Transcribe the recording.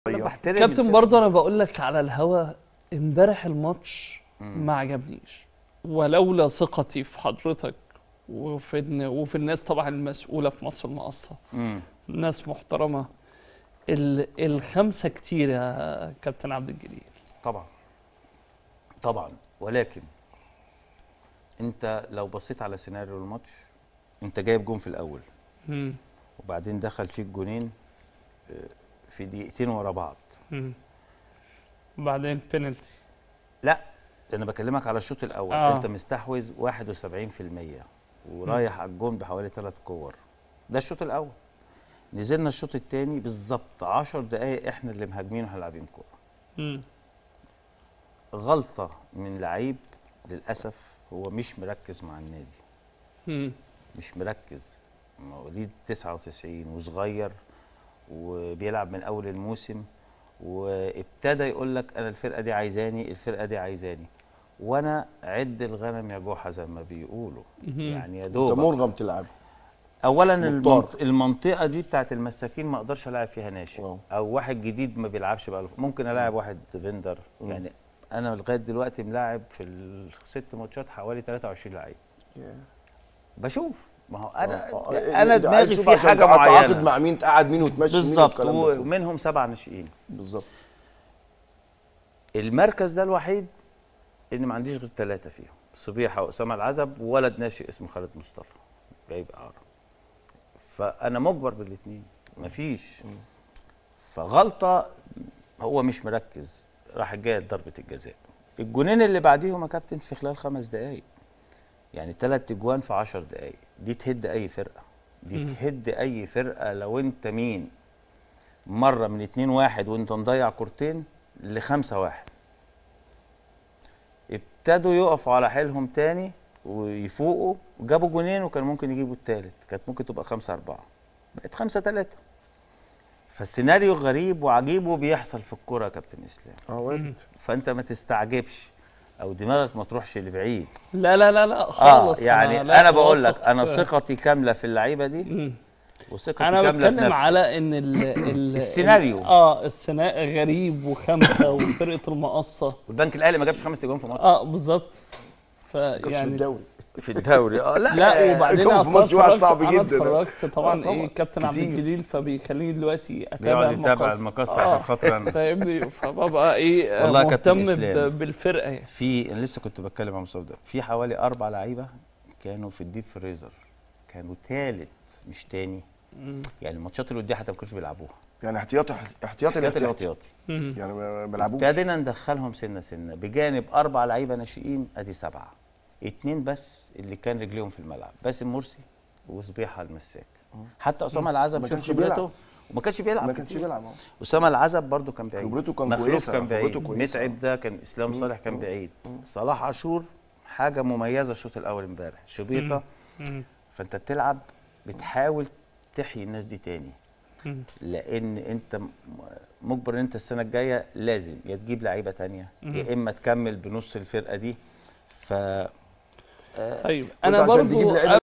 انا طيب. بحترم كابتن الفرقة. برضه انا بقول لك على الهوا امبارح الماتش ما عجبنيش ولولا ثقتي في حضرتك وفي الن- وفي الناس طبعا المسؤوله في مصر المقصه مم. ناس محترمه ال الخمسه كتير يا كابتن عبد الجليل طبعا طبعا ولكن انت لو بصيت على سيناريو الماتش انت جايب جون في الاول مم. وبعدين دخل فيك جونين آه، في دقيقتين ورا بعض مم. بعدين بينالتي لا انا بكلمك على الشوط الاول آه. آه. انت مستحوذ 71% ورايح على الجون بحوالي ثلاث كور ده الشوط الاول نزلنا الشوط الثاني بالظبط 10 دقائق احنا اللي مهاجمين واحنا لاعبين كوره مم. غلطه من لعيب للاسف هو مش مركز مع النادي مم. مش مركز مواليد 99 وصغير وبيلعب من اول الموسم وابتدى يقول لك انا الفرقه دي عايزاني الفرقه دي عايزاني وانا عد الغنم يا جحا زي ما بيقولوا مم. يعني يا انت دوب مرغم تلعب اولا مضطر. المنط... المنطقه دي بتاعت المساكين ما اقدرش العب فيها ناشئ واو. او واحد جديد ما بيلعبش بقى ممكن العب واحد فيندر يعني انا لغايه دلوقتي ملاعب في الست ماتشات حوالي 23 لعيب بشوف ما هو انا آه، انا آه، دماغي عايز تشوف في عشان حاجه تتعاقد معينه مع مين تقعد مين وتمشي مين بالظبط والكلام ده كله. ومنهم سبع ناشئين بالظبط المركز ده الوحيد اللي ما عنديش غير ثلاثه فيهم صبيحه واسامه العزب وولد ناشئ اسمه خالد مصطفى جايب اعاره فانا مجبر بالاثنين مفيش فغلطه هو مش مركز راح جايه ضربه الجزاء الجونين اللي بعديهم يا كابتن في خلال خمس دقائق يعني ثلاث اجوان في عشر دقائق دي تهد اي فرقه دي تهد اي فرقه لو انت مين مره من اتنين واحد وانت مضيع كورتين لخمسة واحد ابتدوا يقفوا على حيلهم تاني ويفوقوا وجابوا جونين وكان ممكن يجيبوا التالت كانت ممكن تبقى خمسة أربعة بقت خمسة تلاتة فالسيناريو غريب وعجيب وبيحصل في الكورة يا كابتن إسلام اه وارد فأنت ما تستعجبش أو دماغك ما تروحش لبعيد لا لا لا لا اه خالص يعني لا أنا بقول لك واثق أنا في- ثقتي كاملة في اللعيبة دي مم. وثقتي انا كاملة في بتكلم نفسي على ان ال ال السيناريو. ال- اه السيناريو غريب وخمسه وفرقه المقصه والبنك الأهلي ما جابش خمس تجوان في ماتش اه بالظبط كانش في فيعني الدوري في الدوري اه لا لا وبعدين كان في أصلاً ماتش واحد اتفرجت- صعب انا جدا. اتفرجت طبعا آه، طبعاً. ايه كابتن عبد كتير. الجليل فبيخليني دلوقتي اتابع بيقعد يتابع المقص. المقص آه، عشان خاطر أنا فاهمني فببقى ايه والله يا كابتن مهتم إسلام. ب- بالفرقه يعني في انا لسه كنت بتكلم مع مصطفى ده في حوالي اربع لعيبه كانوا في الديب فريزر كانوا ثالث مش تاني يعني الماتشات اللي وديها حتى ما كانوش بيلعبوها يعني احتياطي احتياطي احتياطي الاحتياطي الاحتياطي مم. يعني ما بيلعبوش ابتدينا ندخلهم سنه سنه بجانب اربع لعيبه ناشئين ادي سبعه اتنين بس اللي كان رجليهم في الملعب باسم مرسي وصبيحه المساك حتى اسامه العزب ما شوف كانش بيلعب. خبرته وما كانش بيلعب ما كانش كتير. بيلعب اه اسامه العزب برضو كان بعيد خبرته كان مخلوف كويسة، كان بعيد خبرته كويسة. متعب ده كان اسلام صالح كان بعيد صلاح عاشور حاجه مميزه الشوط الاول امبارح شبيطه مم. فانت بتلعب بتحاول تحيي الناس دي تاني مم. لان انت م- مجبر ان انت السنه الجايه لازم يا تجيب لعيبه تانية يا اما تكمل بنص الفرقه دي ف طيب انا انا عشان تجيب برضو لعيبة